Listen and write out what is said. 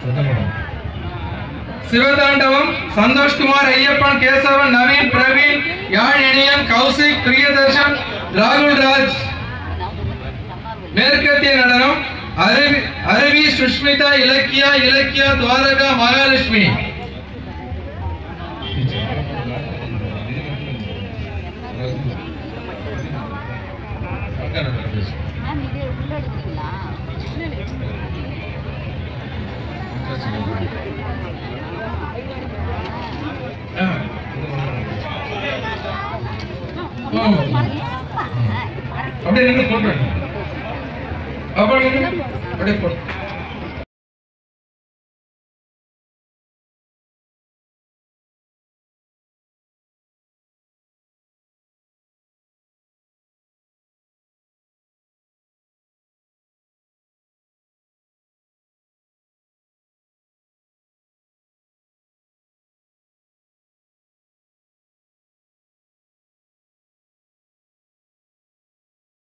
சிவதாண்டவம் சந்தோஷ்குமார் ஐயப்பன் கேசவன் நவீன் பிரவீன் யாழ் இனியன் கௌசிக் பிரியதர்ஷன் ராகுல் ராஜ் மேற்கத்திய நடனம் அருவி அருவி சுஷ்மிதா இலக்கியா இலக்கியா துவாரகா மகாலட்சுமி மேம் இது உள்ள எடுக்கிறீங்களா அப்படியே நின்று போட்டு அப்படியே நின்னு, அப்படியே போட்டு